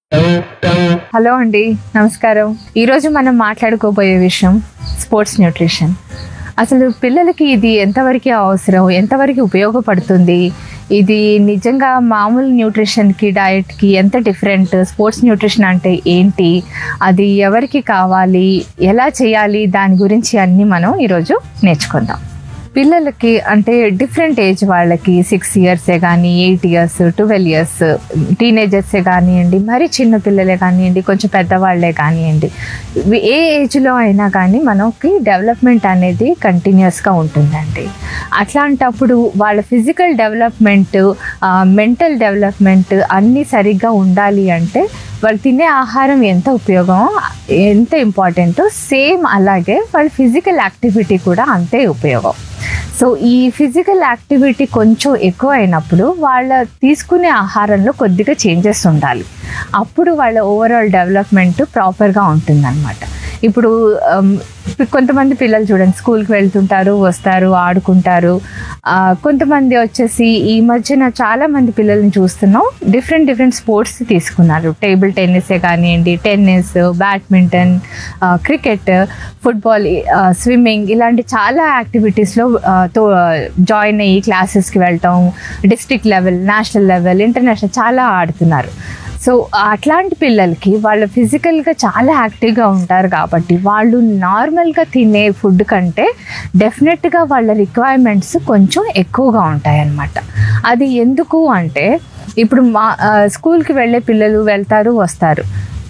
Hello అండి నమస్కారం ఈరోజు మనం మాట్లాడుకోబోయే విషయం స్పోర్ట్స్ న్యూట్రిషన్ అసలు పిల్లలకి ఇది ఎంతవరకు అవసరం ఎంతవరకు ఉపయోగపడుతుంది ఇది నిజంగా మామూలు న్యూట్రిషన్కి డయట్కి ఎంత డిఫరెంట్ స్పోర్ట్స్ న్యూట్రిషన్ అంటే ఏంటి అది ఎవరికి కావాలి ఎలా చేయాలి దాని గురించి అన్నీ మనం ఈరోజు నేర్చుకుందాం పిల్లలకి అంటే డిఫరెంట్ ఏజ్ వాళ్ళకి సిక్స్ ఇయర్సే కానీ ఎయిట్ ఇయర్స్ ట్వెల్వ్ ఇయర్స్ టీనేజర్సే కానివ్వండి మరి చిన్న పిల్లలే కానివ్వండి కొంచెం పెద్దవాళ్ళే కానివ్వండి ఇవి ఏ ఏజ్లో అయినా కానీ మనకి డెవలప్మెంట్ అనేది కంటిన్యూస్గా ఉంటుందండి అట్లాంటప్పుడు వాళ్ళ ఫిజికల్ డెవలప్మెంట్ మెంటల్ డెవలప్మెంట్ అన్నీ సరిగ్గా ఉండాలి అంటే వాళ్ళు తినే ఆహారం ఎంత ఉపయోగమో ఎంత ఇంపార్టెంటో సేమ్ అలాగే వాళ్ళ ఫిజికల్ యాక్టివిటీ కూడా అంతే ఉపయోగం సో ఈ ఫిజికల్ యాక్టివిటీ కొంచెం ఎక్కువ అయినప్పుడు వాళ్ళ తీసుకునే ఆహారంలో కొద్దిగా చేంజెస్ ఉండాలి అప్పుడు వాళ్ళ ఓవరాల్ డెవలప్మెంట్ ప్రాపర్గా ఉంటుందన్నమాట ఇప్పుడు um, కొంతమంది పిల్లలు చూడండి స్కూల్కి వెళ్తుంటారు వస్తారు ఆడుకుంటారు ఆ, కొంతమంది వచ్చేసి ఈ మధ్యన చాలా మంది పిల్లల్ని చూస్తున్నాం డిఫరెంట్ డిఫరెంట్ స్పోర్ట్స్ తీసుకున్నారు టేబుల్ టెన్నిసే కానివ్వండి tennis badminton cricket football swimming ఇలాంటి చాలా యాక్టివిటీస్లో తో జాయిన్ అయ్యి క్లాసెస్కి వెళ్ళటం district level national level international చాలా ఆడుతున్నారు సో అట్లాంటి పిల్లలకి వాళ్ళు ఫిజికల్గా చాలా యాక్టివ్గా ఉంటారు కాబట్టి వాళ్ళు నార్మల్గా తినే ఫుడ్ కంటే డెఫినెట్గా వాళ్ళ రిక్వైర్మెంట్స్ కొంచెం ఎక్కువగా ఉంటాయి అన్నమాట అది ఎందుకు అంటే ఇప్పుడు మా ఆ, స్కూల్కి వెళ్ళే పిల్లలు వెళ్తారు వస్తారు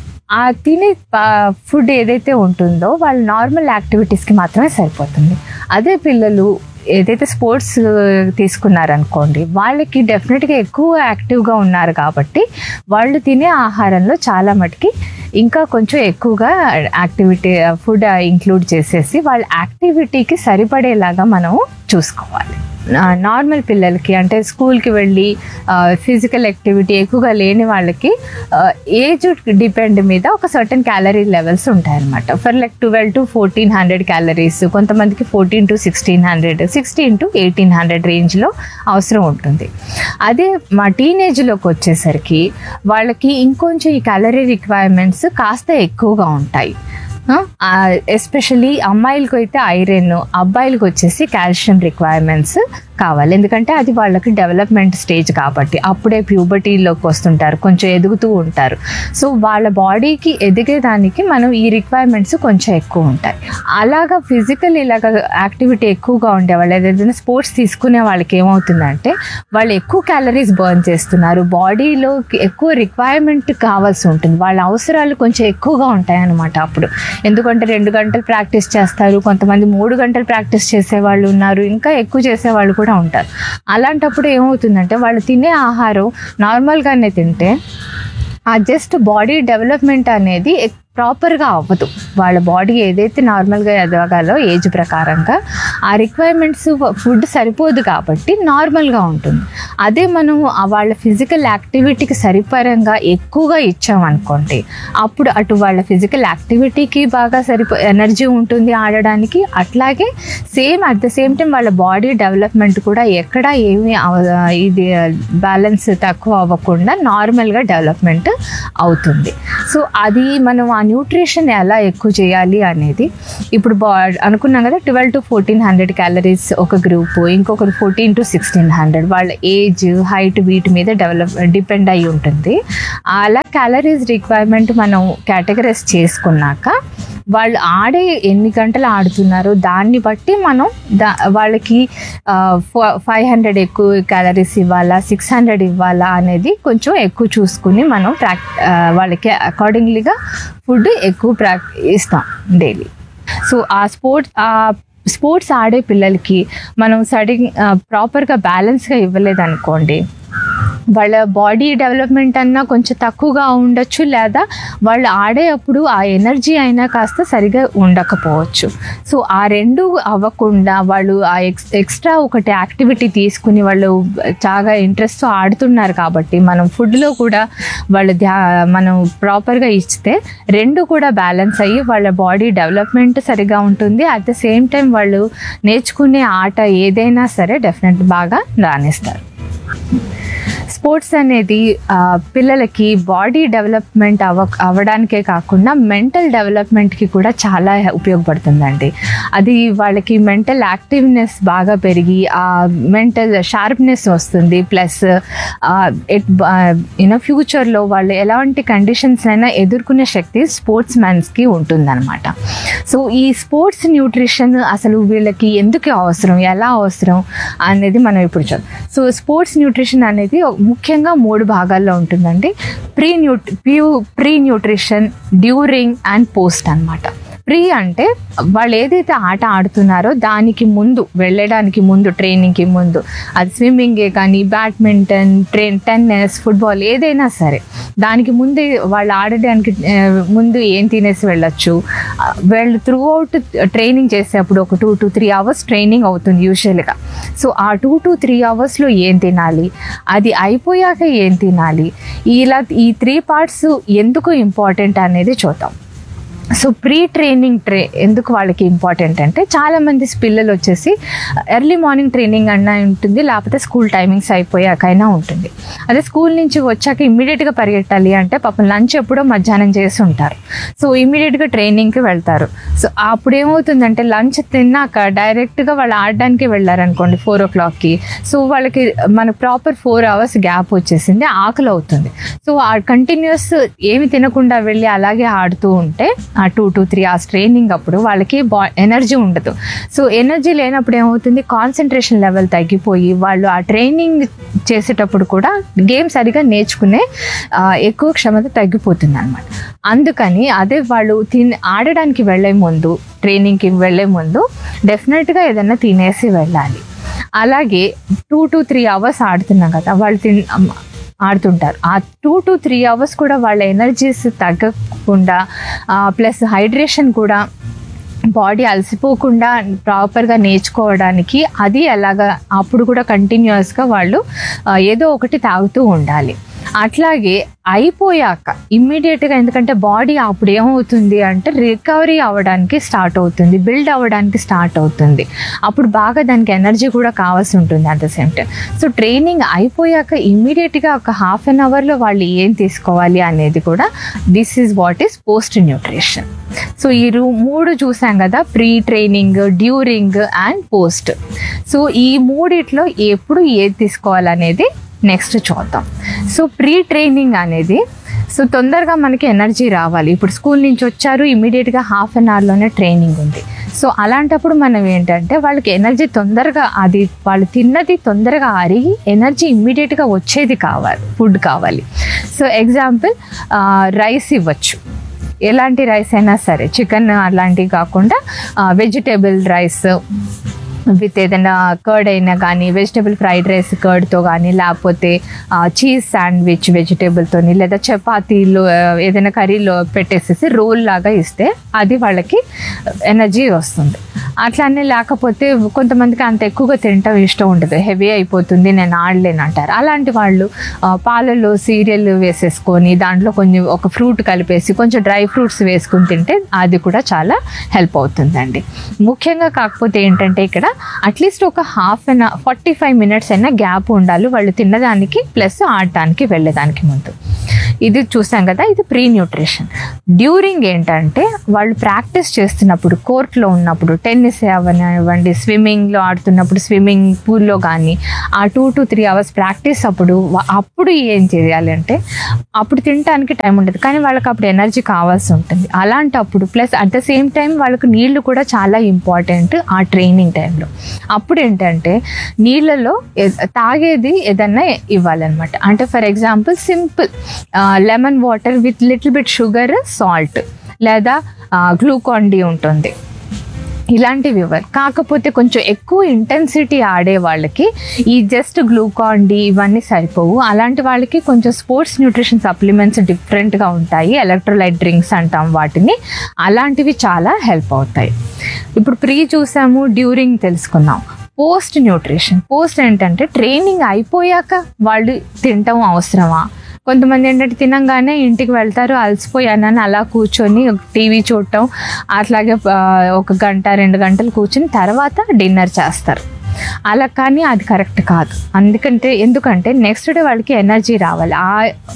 ఆ తినే ఫుడ్ ఏదైతే ఉంటుందో వాళ్ళ నార్మల్ యాక్టివిటీస్కి మాత్రమే సరిపోతుంది అదే పిల్లలు ఏదైతే స్పోర్ట్స్ తీసుకున్నారనుకోండి వాళ్ళకి డెఫినెట్గా ఎక్కువ యాక్టివ్గా ఉన్నారు కాబట్టి వాళ్ళు తినే ఆహారంలో చాలా మటుకి ఇంకా కొంచెం ఎక్కువగా యాక్టివిటీ ఫుడ్ ఇంక్లూడ్ చేసేసి వాళ్ళ యాక్టివిటీకి సరిపడేలాగా మనం చూసుకోవాలి నార్మల్ పిల్లలకి అంటే స్కూల్కి వెళ్ళి ఫిజికల్ యాక్టివిటీ ఎక్కువగా లేని వాళ్ళకి ఏజ్ డిపెండ్ మీద ఒక సర్టన్ క్యాలరీ లెవెల్స్ ఉంటాయన్నమాట for like twelve to fourteen hundred calories కొంతమందికి fourteen to sixteen hundred sixteen to eighteen hundred రేంజ్లో అవసరం ఉంటుంది అదే మా టీనేజ్లోకి వచ్చేసరికి వాళ్ళకి ఇంకొంచెం ఈ క్యాలరీ రిక్వైర్మెంట్స్ కాస్త ఎక్కువగా ఉంటాయి ఎస్పెషలీ అమ్మాయిలకు అయితే ఐరన్ అబ్బాయిలకు వచ్చేసి కాల్షియం రిక్వైర్మెంట్స్ కావాలి ఎందుకంటే అది వాళ్ళకి డెవలప్మెంట్ స్టేజ్ కాబట్టి అప్పుడే ప్యూబర్టీలోకి వస్తుంటారు కొంచెం ఎదుగుతూ ఉంటారు సో వాళ్ళ బాడీకి ఎదిగేదానికి మనం ఈ రిక్వైర్మెంట్స్ కొంచెం ఎక్కువ ఉంటాయి అలాగా ఫిజికల్ ఇలాగ యాక్టివిటీ ఎక్కువగా ఉండేవాళ్ళు ఏదైనా స్పోర్ట్స్ తీసుకునే వాళ్ళకి ఏమవుతుందంటే వాళ్ళు ఎక్కువ క్యాలరీస్ బర్న్ చేస్తున్నారు బాడీలో ఎక్కువ రిక్వైర్మెంట్ కావాల్సి ఉంటుంది వాళ్ళ అవసరాలు కొంచెం ఎక్కువగా ఉంటాయి అన్నమాట అప్పుడు ఎందుకంటే రెండు గంటలు ప్రాక్టీస్ చేస్తారు కొంతమంది మూడు గంటలు ప్రాక్టీస్ చేసేవాళ్ళు ఉన్నారు ఇంకా ఎక్కువ చేసేవాళ్ళు కూడా ఉంటారు అలాంటప్పుడు ఏమవుతుందంటే వాళ్ళు తినే ఆహారం నార్మల్గానే తింటే ఆ జస్ట్ బాడీ డెవలప్మెంట్ అనేది ప్రాపర్గా అవ్వదు వాళ్ళ బాడీ ఏదైతే నార్మల్గా ఎదగాలో ఏజ్ ప్రకారంగా ఆ రిక్వైర్మెంట్స్ ఫుడ్ సరిపోదు కాబట్టి నార్మల్గా ఉంటుంది అదే మనం ఆ వాళ్ళ ఫిజికల్ యాక్టివిటీకి సరిపరంగా ఎక్కువగా ఇచ్చామనుకోండి అప్పుడు అటు వాళ్ళ ఫిజికల్ యాక్టివిటీకి బాగా సరిపో ఎనర్జీ ఉంటుంది ఆడడానికి అట్లాగే same at the same time వాళ్ళ బాడీ డెవలప్మెంట్ కూడా ఎక్కడ ఏమీ అవ- ఇది బ్యాలెన్స్ తక్కువ అవ్వకుండా నార్మల్గా డెవలప్మెంట్ అవుతుంది సో అది మనం ఆ న్యూట్రిషన్ ఎలా ఎక్కువ చేయాలి అనేది ఇప్పుడు బా అనుకున్నాం కదా twelve to fourteen hundred calories ఒక గ్రూప్ ఇంకొకరు ఫోర్టీన్ టు సిక్స్టీన్ హండ్రెడ్ వాళ్ళ ఏజ్ హైట్ వీటి మీద డెవలప్ డిపెండ్ అయి ఉంటుంది అలా క్యాలరీస్ రిక్వైర్మెంట్ మనం కేటగరైజ్ చేసుకున్నాక వాళ్ళు ఆడే ఎన్ని గంటలు ఆడుతున్నారో దాన్ని బట్టి మనం దా వాళ్ళకి ఫైవ్ హండ్రెడ్ ఎక్కువ క్యాలరీస్ ఇవ్వాలా సిక్స్ హండ్రెడ్ ఇవ్వాలా అనేది కొంచెం ఎక్కువ చూసుకుని మనం ప్రాక్ ఆ, వాళ్ళకి అకార్డింగ్లీగా ఫుడ్ ఎక్కువ ప్రాక్ ఇస్తాం డైలీ సో ఆ స్పోర్ట్స్ ఆ స్పోర్ట్స్ ఆడే పిల్లలకి మనం సడన్ ప్రాపర్గా బ్యాలెన్స్గా ఇవ్వలేదనుకోండి వాళ్ళ బాడీ డెవలప్మెంట్ అన్నా కొంచెం తక్కువగా ఉండొచ్చు లేదా వాళ్ళు ఆడేటప్పుడు ఆ ఎనర్జీ అయినా కాస్త సరిగా ఉండకపోవచ్చు సో ఆ రెండు అవ్వకుండా వాళ్ళు ఆ ఎక్స్ ఎక్స్ట్రా ఒకటి యాక్టివిటీ తీసుకుని వాళ్ళు చాలా ఇంట్రెస్ట్ ఆడుతున్నారు కాబట్టి మనం ఫుడ్లో కూడా వాళ్ళ ధ్యా మనం ప్రాపర్గా ఇస్తే రెండు కూడా బ్యాలెన్స్ అయ్యి వాళ్ళ బాడీ డెవలప్మెంట్ సరిగా ఉంటుంది అట్ ద సేమ్ టైం వాళ్ళు నేర్చుకునే ఆట ఏదైనా సరే డెఫినెట్ బాగా రాణిస్తారు స్పోర్ట్స్ అనేది ఆ, పిల్లలకి బాడీ డెవలప్మెంట్ అవ అవ్వడానికే కాకుండా మెంటల్ డెవలప్మెంట్కి కూడా చాలా ఉపయోగపడుతుందండి అది వాళ్ళకి మెంటల్ యాక్టివ్నెస్ బాగా పెరిగి ఆ మెంటల్ షార్ప్నెస్ వస్తుంది ప్లస్ యూనో ఫ్యూచర్లో వాళ్ళు ఎలాంటి కండిషన్స్ అయినా ఎదుర్కొనే శక్తి స్పోర్ట్స్ మ్యాన్స్కి ఉంటుందన్నమాట సో ఈ స్పోర్ట్స్ న్యూట్రిషన్ అసలు వీళ్ళకి ఎందుకు అవసరం ఎలా అవసరం అనేది మనం ఇప్పుడు చూద్దాం సో స్పోర్ట్స్ న్యూట్రిషన్ అనేది ముఖ్యంగా మూడు భాగాల్లో ఉంటుందండి ప్రీ న్యూ ప్యూ pre nutrition during and post అన్నమాట ప్రీ అంటే వాళ్ళు ఏదైతే ఆట ఆడుతున్నారో దానికి ముందు వెళ్ళడానికి ముందు ట్రైనింగ్కి ముందు అది స్విమ్మింగే కానీ బ్యాడ్మింటన్ ట్రైన్ టెన్నిస్ ఫుట్బాల్ ఏదైనా సరే దానికి ముందే వాళ్ళు ఆడడానికి ఆ, ముందు ఏం తినేసి వెళ్ళొచ్చు ఆ, వాళ్ళు త్రూ అవుట్ ట్రైనింగ్ చేసేటప్పుడు ఒక two to three hours training అవుతుంది యూజువల్గా సో ఆ టూ టు త్రీ అవర్స్లో ఏం తినాలి అది అయిపోయాక ఏం తినాలి ఇలా ఈ త్రీ పార్ట్స్ ఎందుకు ఇంపార్టెంట్ అనేది చూద్దాం సో ప్రీ ట్రైనింగ్ ట్రే ఎందుకు వాళ్ళకి ఇంపార్టెంట్ అంటే చాలామంది పిల్లలు వచ్చేసి ఎర్లీ మార్నింగ్ ట్రైనింగ్ అన్నా ఉంటుంది లేకపోతే స్కూల్ టైమింగ్స్ అయిపోయాకైనా ఉంటుంది అదే స్కూల్ నుంచి వచ్చాక ఇమ్మీడియట్గా పరిగెట్టాలి అంటే పాపం లంచ్ ఎప్పుడో మధ్యాహ్నం చేసి ఉంటారు సో ఇమ్మీడియట్గా ట్రైనింగ్కి వెళ్తారు సో అప్పుడు ఏమవుతుందంటే లంచ్ తిన్నాక డైరెక్ట్గా వాళ్ళు ఆడడానికి వెళ్ళారనుకోండి ఫోర్ ఓ క్లాక్కి సో వాళ్ళకి మనకు ప్రాపర్ ఫోర్ అవర్స్ గ్యాప్ వచ్చేసింది ఆకలి అవుతుంది సో ఆ కంటిన్యూస్ ఏమి తినకుండా వెళ్ళి అలాగే ఆడుతూ ఉంటే ఆ two to three hours training అప్పుడు వాళ్ళకి బా ఎనర్జీ ఉండదు సో ఎనర్జీ లేనప్పుడు ఏమవుతుంది కాన్సన్ట్రేషన్ లెవెల్ తగ్గిపోయి వాళ్ళు ఆ ట్రైనింగ్ చేసేటప్పుడు కూడా గేమ్ సరిగా నేర్చుకునే ఆ, ఎక్కువ క్షమత తగ్గిపోతుంది అనమాట అందుకని అదే వాళ్ళు తిని ఆడడానికి వెళ్ళే ముందు ట్రైనింగ్కి వెళ్ళే ముందు డెఫినెట్గా ఏదైనా తినేసి వెళ్ళాలి అలాగే టూ టు త్రీ అవర్స్ ఆడుతున్నాం కదా వాళ్ళు తిన్ ఆడుతుంటారు ఆ టూ టు త్రీ అవర్స్ కూడా వాళ్ళ ఎనర్జీస్ తగ్గకుండా ప్లస్ హైడ్రేషన్ కూడా బాడీ అలసిపోకుండా ప్రాపర్గా నేర్చుకోవడానికి అది ఎలాగా అప్పుడు కూడా కంటిన్యూస్గా వాళ్ళు ఆ, ఏదో ఒకటి తాగుతూ ఉండాలి అట్లాగే అయిపోయాక ఇమ్మీడియట్గా ఎందుకంటే బాడీ అప్పుడు ఏమవుతుంది అంటే రికవరీ అవ్వడానికి స్టార్ట్ అవుతుంది బిల్డ్ అవ్వడానికి స్టార్ట్ అవుతుంది అప్పుడు బాగా దానికి ఎనర్జీ కూడా కావాల్సి ఉంటుంది at the same time so training అయిపోయాక ఇమ్మీడియట్గా ఒక హాఫ్ అన్ అవర్లో వాళ్ళు ఏం తీసుకోవాలి అనేది కూడా this is what is post nutrition so ఈ రూ- మూడు చూసాం కదా pre training during and post so ఈ మూడిట్లో ఎప్పుడు ఏది తీసుకోవాలనేది నెక్స్ట్ చూద్దాం సో ప్రీ ట్రైనింగ్ అనేది సో తొందరగా మనకి ఎనర్జీ రావాలి ఇప్పుడు స్కూల్ నుంచి వచ్చారు ఇమీడియట్గా హాఫ్ అన్ అవర్లోనే ట్రైనింగ్ ఉంది సో అలాంటప్పుడు మనం ఏంటంటే వాళ్ళకి ఎనర్జీ తొందరగా అది వాళ్ళు తిన్నది తొందరగా అరిగి ఎనర్జీ ఇమ్మీడియట్గా వచ్చేది కావాలి ఫుడ్ కావాలి సో ఎగ్జాంపుల్ రైస్ ఇవ్వచ్చు ఎలాంటి రైస్ అయినా సరే చికెన్ అలాంటివి కాకుండా వెజిటేబుల్ రైస్ విత్ ఏదైనా కర్డ్ అయినా కానీ వెజిటేబుల్ ఫ్రైడ్ రైస్ కర్డ్తో కానీ లేకపోతే చీజ్ శాండ్విచ్ వెజిటేబుల్తోని లేదా చపాతీలో ఆ, ఏదైనా కర్రీలో పెట్టేసేసి రోల్ లాగా ఇస్తే అది వాళ్ళకి ఎనర్జీ వస్తుంది అట్లానే లేకపోతే కొంతమందికి అంత ఎక్కువగా తినటం ఇష్టం ఉండదు హెవీ అయిపోతుంది నేను ఆడలేను అంటారు అలాంటి వాళ్ళు ఆ, పాలల్లో సీరియల్ వేసేసుకొని దాంట్లో కొంచెం ఒక ఫ్రూట్ కలిపేసి కొంచెం డ్రై ఫ్రూట్స్ వేసుకుని తింటే అది కూడా చాలా హెల్ప్ అవుతుందండి ముఖ్యంగా కాకపోతే ఏంటంటే ఇక్కడ అట్లీస్ట్ ఒక half an forty five minutes అయినా గ్యాప్ ఉండాలి వాళ్ళు తినడానికి ప్లస్ ఆడటానికి వెళ్ళేదానికి ముందు ఇది చూసాం కదా ఇది ప్రీ న్యూట్రిషన్ డ్యూరింగ్ ఏంటంటే వాళ్ళు ప్రాక్టీస్ చేస్తున్నప్పుడు కోర్ట్లో ఉన్నప్పుడు టెన్నిస్ అవనివ్వండి స్విమ్మింగ్లో ఆడుతున్నప్పుడు స్విమ్మింగ్ పూల్లో కానీ ఆ two to three hours practice అప్పుడు వా- అప్పుడు ఏం చేయాలి అంటే అప్పుడు తినడానికి టైం ఉండదు కానీ వాళ్ళకి అప్పుడు ఎనర్జీ కావాల్సి ఉంటుంది అలాంటప్పుడు plus at the same time వాళ్ళకు నీళ్లు కూడా చాలా ఇంపార్టెంట్ ఆ ట్రైనింగ్ టైంలో అప్పుడు ఏంటంటే నీళ్ళలో ఏ- తాగేది ఏదన్నా ఇవ్వాలన్నమాట అంటే for example simple lemon water with little bit sugar salt లేదా గ్లూకాన్ డి ఉంటుంది ఇలాంటివి ఇవ్వాలి కాకపోతే కొంచెం ఎక్కువ ఇంటెన్సిటీ ఆడే వాళ్ళకి ఈ జస్ట్ గ్లూకాన్ డి ఇవన్నీ సరిపోవు అలాంటి వాళ్ళకి కొంచెం స్పోర్ట్స్ న్యూట్రిషన్ సప్లిమెంట్స్ డిఫరెంట్గా ఉంటాయి ఎలక్ట్రోలైట్ డ్రింక్స్ అంటాం వాటిని అలాంటివి చాలా హెల్ప్ అవుతాయి ఇప్పుడు ప్రీ చూసాము డ్యూరింగ్ తెలుసుకున్నాం పోస్ట్ న్యూట్రిషన్ పోస్ట్ ఏంటంటే ట్రైనింగ్ అయిపోయాక వాళ్ళు తినటం అవసరమా కొంతమంది ఏంటంటే తినంగానే ఇంటికి వెళ్తారు అలసిపోయానని అలా కూర్చొని టీవీ చూడటం అట్లాగే ఆ, ఒక గంట రెండు గంటలు కూర్చొని తర్వాత డిన్నర్ చేస్తారు అలా కానీ అది కరెక్ట్ కాదు అందుకంటే ఎందుకంటే నెక్స్ట్ డే వాళ్ళకి ఎనర్జీ రావాలి ఆ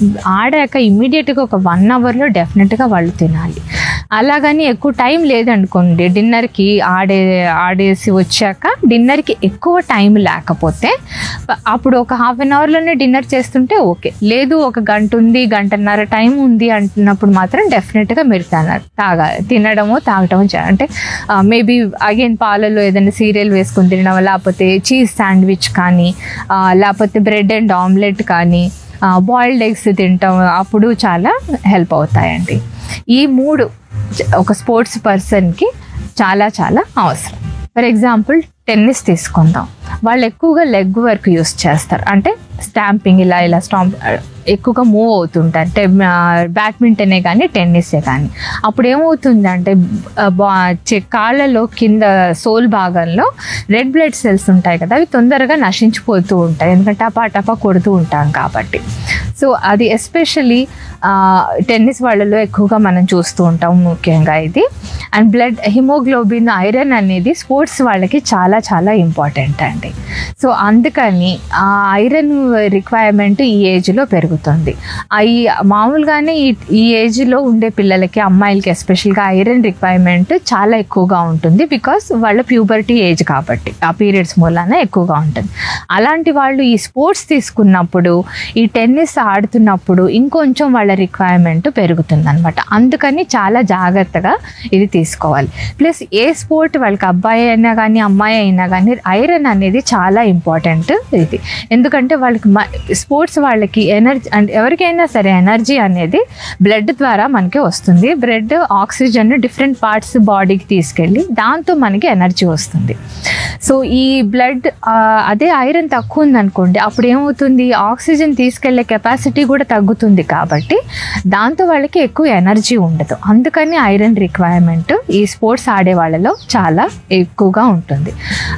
ఆడాక ఇమ్మీడియట్గా ఒక వన్ అవర్లో డెఫినెట్గా వాళ్ళు తినాలి అలాగని ఎక్కువ టైం లేదనుకోండి డిన్నర్కి ఆడే ఆడేసి వచ్చాక డిన్నర్కి ఎక్కువ టైం లేకపోతే ప- అప్పుడు ఒక హాఫ్ అన్ అవర్లోనే డిన్నర్ చేస్తుంటే ఓకే లేదు ఒక గంట ఉంది గంటన్నర టైం ఉంది అంటున్నప్పుడు మాత్రం డెఫినెట్గా మీరు తిన తాగాలి తినడము తాగటము చే- అంటే మేబీ అగైన్ పాలలో ఏదైనా సీరియల్ వేసుకొని తినడం లేకపోతే చీజ్ శాండ్విచ్ కానీ ఆ, లేకపోతే బ్రెడ్ అండ్ ఆమ్లెట్ కానీ బాయిల్డ్ ఎగ్స్ తింటాం అప్పుడు చాలా హెల్ప్ అవుతాయండి ఈ మూడు చ- ఒక స్పోర్ట్స్ పర్సన్కి చాలా చాలా అవసరం ఫర్ ఎగ్జాంపుల్ టెన్నిస్ తీసుకుందాం వాళ్ళు ఎక్కువగా లెగ్ వర్క్ యూస్ చేస్తారు అంటే స్టాంపింగ్ ఇలా ఇలా స్టాంప్ ఎక్కువగా మూవ్ అవుతుంటారు టె బ్యాడ్మింటనే కానీ టెన్నిసే కానీ అప్పుడు ఏమవుతుందంటే ఆ, బా చె- కాళ్ళలో కింద సోల్ భాగంలో రెడ్ బ్లడ్ సెల్స్ ఉంటాయి కదా అవి తొందరగా నశించిపోతూ ఉంటాయి ఎందుకంటే టపా టపా కొడుతూ ఉంటాం కాబట్టి సో అది ఎస్పెషలీ టెన్నిస్ వాళ్ళలో ఎక్కువగా మనం చూస్తూ ఉంటాం ముఖ్యంగా ఇది అండ్ బ్లడ్ హిమోగ్లోబిన్ ఐరన్ అనేది స్పోర్ట్స్ వాళ్ళకి చాలా చాలా ఇంపార్టెంట్ అండి సో అందుకని ఆ ఐరన్ రిక్వైర్మెంట్ ఈ ఏజ్లో పెరుగుతుంది ఆ ఈ మామూలుగానే ఈ ఈ ఏజ్లో ఉండే పిల్లలకి అమ్మాయిలకి ఎస్పెషల్గా ఐరన్ రిక్వైర్మెంట్ చాలా ఎక్కువగా ఉంటుంది బికాస్ వాళ్ళ ప్యూబర్టీ ఏజ్ కాబట్టి ఆ పీరియడ్స్ మూలాన ఎక్కువగా ఉంటుంది అలాంటి వాళ్ళు ఈ స్పోర్ట్స్ తీసుకున్నప్పుడు ఈ టెన్నిస్ ఆడుతున్నప్పుడు ఇంకొంచెం వాళ్ళ రిక్వైర్మెంట్ పెరుగుతుంది అనమాట అందుకని చాలా జాగ్రత్తగా ఇది తీసుకోవాలి ప్లస్ ఏ స్పోర్ట్ వాళ్ళకి అబ్బాయి అయినా కానీ అమ్మాయి అయినా కానీ ఐరన్ అనేది చాలా ఇంపార్టెంట్ ఇది ఎందుకంటే వాళ్ళకి స్పోర్ట్స్ వాళ్ళకి ఎనర్జీ అంటే ఎవరికైనా సరే ఎనర్జీ అనేది బ్లడ్ ద్వారా మనకి వస్తుంది బ్లడ్ ఆక్సిజన్ డిఫరెంట్ పార్ట్స్ బాడీకి తీసుకెళ్ళి దాంతో మనకి ఎనర్జీ వస్తుంది సో ఈ బ్లడ్ అదే ఐరన్ తక్కువ ఉందనుకోండి అప్పుడు ఏమవుతుంది ఆక్సిజన్ తీసుకెళ్లే కెపాసిటీ కూడా తగ్గుతుంది కాబట్టి దాంతో వాళ్ళకి ఎక్కువ ఎనర్జీ ఉండదు అందుకని ఐరన్ రిక్వైర్మెంట్ ఈ స్పోర్ట్స్ ఆడే వాళ్ళలో చాలా ఎక్కువగా ఉంటుంది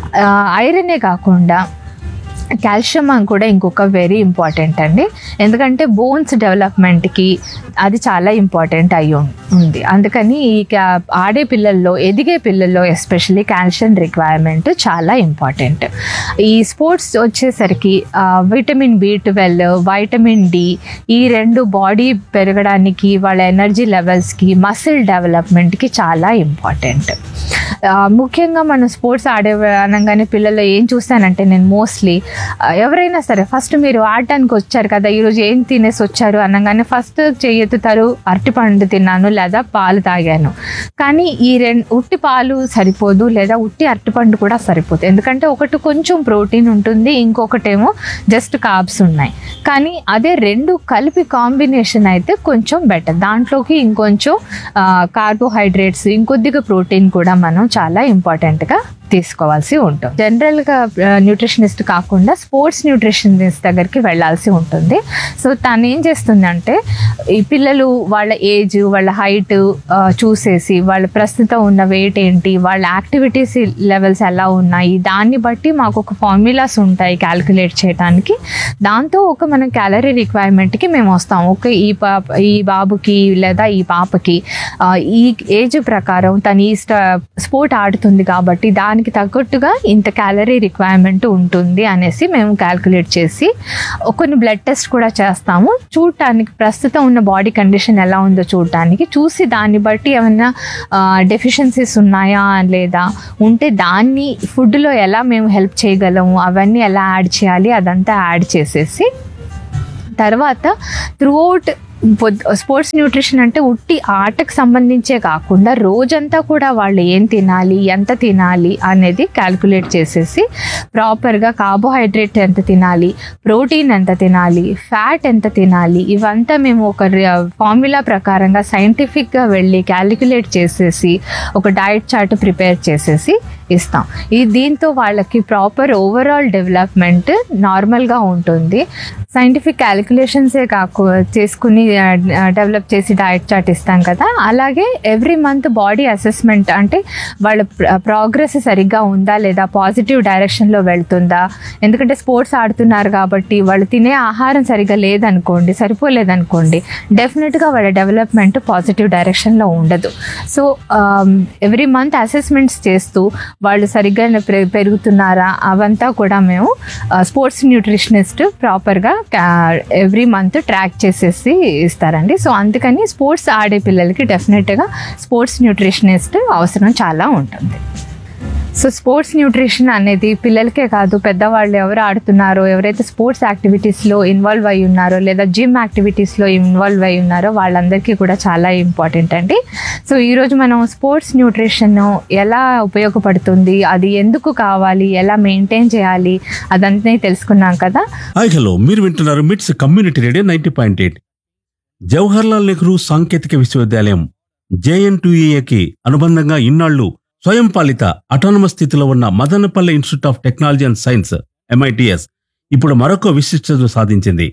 ఐరనే కాకుండా కాల్షియం అని కూడా ఇంకొక వెరీ ఇంపార్టెంట్ అండి ఎందుకంటే బోన్స్ డెవలప్మెంట్కి అది చాలా ఇంపార్టెంట్ అయి ఉం- ఉంది అందుకని ఈ క్యా- ఆడే పిల్లల్లో ఎదిగే పిల్లల్లో ఎస్పెషల్లీ కాల్షియం రిక్వైర్మెంట్ చాలా ఇంపార్టెంట్ ఈ స్పోర్ట్స్ వచ్చేసరికి ఆ, vitamin B twelve vitamin D ఈ రెండు బాడీ పెరగడానికి వాళ్ళ ఎనర్జీ లెవెల్స్కి మసిల్ డెవలప్మెంట్కి చాలా ఇంపార్టెంట్ ఆ, ముఖ్యంగా మనం స్పోర్ట్స్ ఆడే అనగానే పిల్లలు ఏం చూస్తానంటే నేను మోస్ట్లీ ఎవరైనా సరే ఫస్ట్ మీరు ఆడటానికి వచ్చారు కదా ఈరోజు ఏం తినేసి వచ్చారు అనగానే ఫస్ట్ చెయ్యెత్తుతారు అరటిపండు తిన్నాను లేదా పాలు తాగాను కానీ ఈ రెండు ఉట్టి పాలు సరిపోదు లేదా ఉట్టి అరటిపండు కూడా సరిపోదు ఎందుకంటే ఒకటి కొంచెం ప్రోటీన్ ఉంటుంది ఇంకొకటేమో జస్ట్ కార్బ్స్ ఉన్నాయి కానీ అదే రెండు కలిపి కాంబినేషన్ అయితే కొంచెం బెటర్ దాంట్లోకి ఇంకొంచెం కార్బోహైడ్రేట్స్ ఇంకొద్దిగా ప్రోటీన్ కూడా మనం చాలా ఇంపార్టెంట్గా తీసుకోవాల్సి ఉంటుంది జనరల్గా న్యూట్రిషనిస్ట్ కాకుండా స్పోర్ట్స్ న్యూట్రిషనిస్ట్ దగ్గరికి వెళ్ళాల్సి ఉంటుంది సో తను ఏం చేస్తుందంటే ఈ పిల్లలు వాళ్ళ ఏజ్ వాళ్ళ హైట్ చూసేసి వాళ్ళ ప్రస్తుతం ఉన్న వెయిట్ ఏంటి వాళ్ళ యాక్టివిటీస్ లెవెల్స్ ఎలా ఉన్నాయి దాన్ని బట్టి మాకు ఒక ఫార్ములాస్ ఉంటాయి క్యాలిక్యులేట్ చేయడానికి దాంతో ఒక మన క్యాలరీ రిక్వైర్మెంట్కి మేము వస్తాం ఓకే ఈ పాప ఈ బాబుకి లేదా ఈ పాపకి ఆ, ఈ ఏజ్ ప్రకారం తను ఈ స్పోర్ట్ ఆడుతుంది కాబట్టి దానికి తగ్గట్టుగా ఇంత క్యాలరీ రిక్వైర్మెంట్ ఉంటుంది అనేసి మేము క్యాల్కులేట్ చేసి కొన్ని బ్లడ్ టెస్ట్ కూడా చేస్తాము చూడటానికి ప్రస్తుతం ఉన్న బాడీ కండిషన్ ఎలా ఉందో చూడటానికి చూసి దాన్ని బట్టి ఏమైనా డెఫిషియన్సీస్ ఉన్నాయా లేదా ఉంటే దాన్ని ఫుడ్లో ఎలా మేము హెల్ప్ చేయగలము అవన్నీ ఎలా యాడ్ చేయాలి అదంతా యాడ్ చేసేసి తర్వాత త్రూఅవుట్ స్పోర్ట్స్ న్యూట్రిషన్ అంటే ఉట్టి ఆటకు సంబంధించే కాకుండా రోజంతా కూడా వాళ్ళు ఏం తినాలి ఎంత తినాలి అనేది క్యాల్కులేట్ చేసేసి ప్రాపర్గా కార్బోహైడ్రేట్ ఎంత తినాలి ప్రోటీన్ ఎంత తినాలి ఫ్యాట్ ఎంత తినాలి ఇవంతా మేము ఒక ఫార్ములా ప్రకారంగా సైంటిఫిక్గా వెళ్ళి క్యాలిక్యులేట్ చేసేసి ఒక డైట్ చార్ట్ ప్రిపేర్ చేసేసి ఇస్తాం ఈ దీంతో వాళ్ళకి ప్రాపర్ ఓవరాల్ డెవలప్మెంట్ నార్మల్గా ఉంటుంది సైంటిఫిక్ క్యాలిక్యులేషన్సే కాకు చేసుకుని డెవలప్ చేసి డైట్ చార్ట్ ఇస్తాం కదా అలాగే ఎవ్రీ మంత్ బాడీ అసెస్మెంట్ అంటే వాళ్ళ ప్రోగ్రెస్ సరిగ్గా ఉందా లేదా పాజిటివ్ డైరెక్షన్లో వెళ్తుందా ఎందుకంటే స్పోర్ట్స్ ఆడుతున్నారు కాబట్టి వాళ్ళు తినే ఆహారం సరిగ్గా లేదనుకోండి సరిపోలేదనుకోండి డెఫినెట్గా వాళ్ళ డెవలప్మెంట్ పాజిటివ్ డైరెక్షన్లో ఉండదు సో ఎవ్రీ మంత్ అసెస్మెంట్స్ చేస్తూ వాళ్ళు సరిగ్గా పె- పెరుగుతున్నారా అవంతా కూడా మేము స్పోర్ట్స్ న్యూట్రిషనిస్ట్ ప్రాపర్గా ఎవ్రీ మంత్ ట్రాక్ చేసేసి ఇస్తారండి సో అందుకని స్పోర్ట్స్ ఆడే పిల్లలకి డెఫినెట్గా స్పోర్ట్స్ న్యూట్రిషనిస్ట్ అవసరం చాలా ఉంటుంది సో స్పోర్ట్స్ న్యూట్రిషన్ అనేది పిల్లలకే కాదు పెద్దవాళ్ళు ఎవరు ఆడుతున్నారో ఎవరైతే స్పోర్ట్స్ యాక్టివిటీస్లో ఇన్వాల్వ్ అయి ఉన్నారో లేదా జిమ్ యాక్టివిటీస్లో ఇన్వాల్వ్ అయి ఉన్నారో వాళ్ళందరికీ కూడా చాలా ఇంపార్టెంట్ అండి సో ఈరోజు మనం స్పోర్ట్స్ న్యూట్రిషన్ ఎలా ఉపయోగపడుతుంది అది ఎందుకు కావాలి ఎలా మెయింటైన్ చేయాలి అదంతా తెలుసుకున్నాం కదా హాయ్ హలో మీరు వింటున్నారు MITS community radio ninety point eight Jawaharlal Nehru సాంకేతిక విశ్వవిద్యాలయం జేఎన్టీఏకి అనుబంధంగా ఇన్నాళ్లు స్వయం పాలిత అటానమస్ స్థితిలో ఉన్న Madanapalle institute of technology and science MITS ఇప్పుడు మరొక విశిష్టతను సాధించింది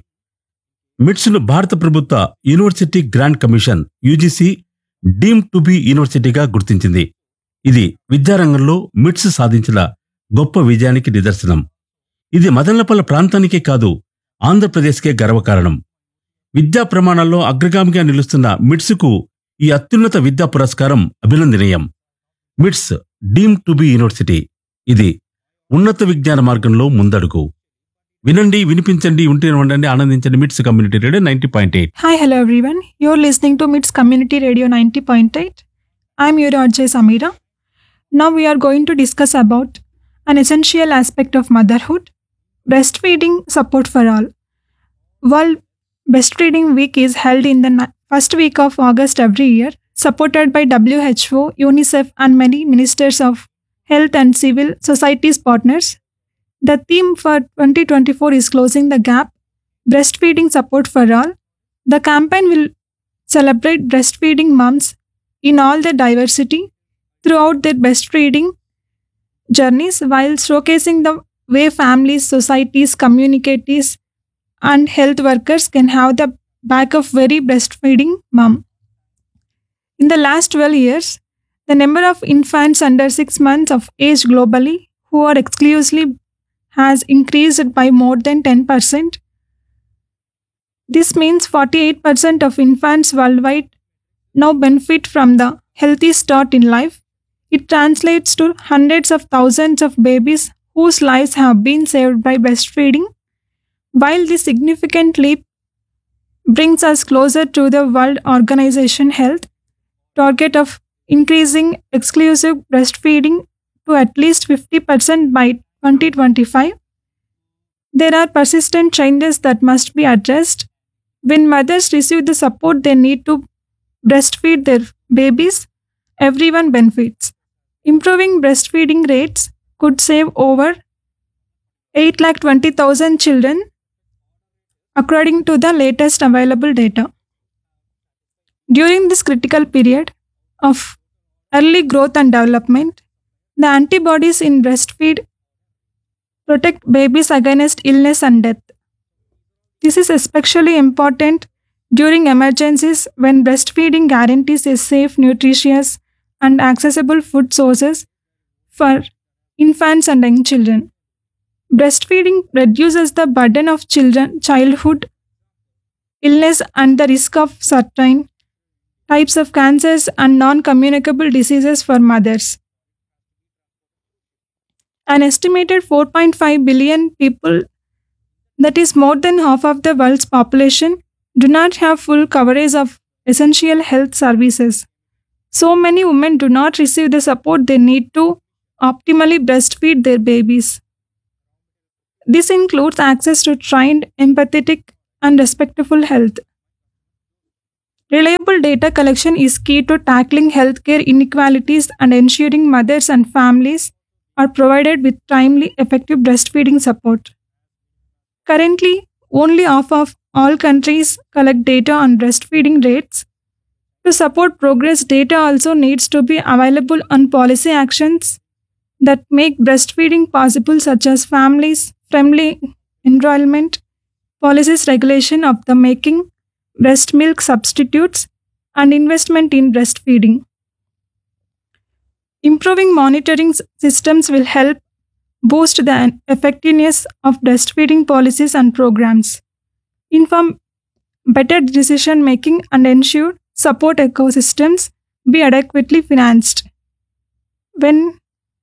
మిట్స్ ను భారత ప్రభుత్వ university grant commission UGC deem to be యూనివర్సిటీగా గుర్తించింది ఇది విద్యారంగంలో మిట్స్ సాధించిన గొప్ప విజయానికి నిదర్శనం ఇది మదనపల్లె ప్రాంతానికే కాదు ఆంధ్రప్రదేశ్కే గర్వకారణం విద్యా ప్రమాణాల్లో అగ్రగామిగా నిలుస్తున్న మిట్స్కు ఈ అత్యున్నత విద్యా పురస్కారం అభినందనీయం మిట్స్ డీమ్ టు బి యూనివర్సిటీ ఇది ఉన్నత విజ్ఞాన మార్గంలో ముందడుగు వినండి వినిపించండి ఉంటే ఉండండి ఆనందించండి MITS community radio ninety point eight Hi, hello everyone. You're listening to MITS Community Radio 90.8. I'm your Ajay Samira. Now we are going to discuss about an essential aspect of motherhood, breastfeeding support for all. World Breastfeeding Week is held in the ni- first week of August every year, supported by WHO, UNICEF, and many ministers of health and civil societies partners. The theme for 2024 is Closing the Gap Breastfeeding Support for All. The campaign will celebrate breastfeeding moms in all their diversity throughout their breastfeeding journeys while showcasing the way families, societies, communities, and health workers can have the back of very breastfeeding mom. In the last 12 years, the number of infants under 6 months of age globally who are exclusively has increased by more than 10%. This means 48% of infants worldwide now benefit from the healthy start in life. It translates to hundreds of thousands of babies whose lives have been saved by breastfeeding. While this significant leap brings us closer to the World Organization Health target of increasing exclusive breastfeeding to at least 50% by 2025, there are persistent changes that must be addressed. When mothers receive the support they need to breastfeed their babies, everyone benefits. Improving breastfeeding rates could save over 8,20,000 children, according to the latest available data. During this critical period of early growth and development, the antibodies in breastfeed protect babies against illness and death. This is especially important during emergencies when breastfeeding guarantees a safe, nutritious, and accessible food sources for infants and young children. Breastfeeding reduces the burden of children childhood illness and the risk of certain types of cancers and non-communicable diseases for mothers. An estimated 4.5 billion people, that is more than half of the world's population, do not have full coverage of essential health services. So many women do not receive the support they need to optimally breastfeed their babies. This includes access to trained, empathetic, and respectful health. Reliable data collection is key to tackling healthcare inequalities and ensuring mothers and families are provided with timely, effective breastfeeding support. Currently, only half of all countries collect data on breastfeeding rates. To support progress, data also needs to be available on policy actions that make breastfeeding possible, such as families friendly enrollment, policies regulation of the making breast milk substitutes, and investment in breastfeeding. Improving monitoring s- systems will help boost the effectiveness of breastfeeding policies and programs, inform better decision making, and ensure support ecosystems be adequately financed. When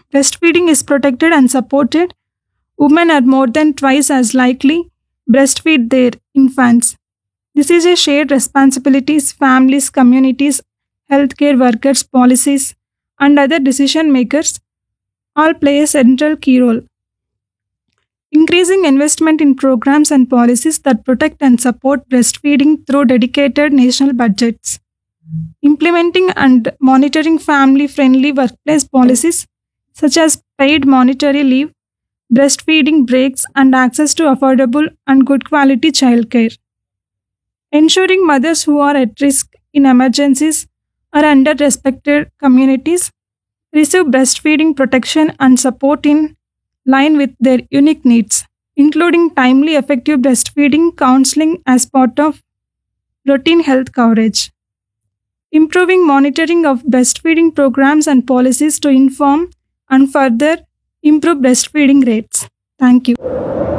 breastfeeding is protected and supported, women are more than twice as likely breastfeed their infants. This is a shared responsibilities families, communities, healthcare workers, policies, and other decision makers all play a central key role. Increasing investment in programs and policies that protect and support breastfeeding through dedicated national budgets. Implementing and monitoring family friendly workplace policies such as paid monetary leave, breastfeeding breaks, and access to affordable and good quality childcare. Ensuring mothers who are at risk in emergencies or under respected communities receive breastfeeding protection and support in line with their unique needs, including timely effective breastfeeding counseling as part of routine health coverage. Improving monitoring of breastfeeding programs and policies to inform and further improve breastfeeding rates. Thank you.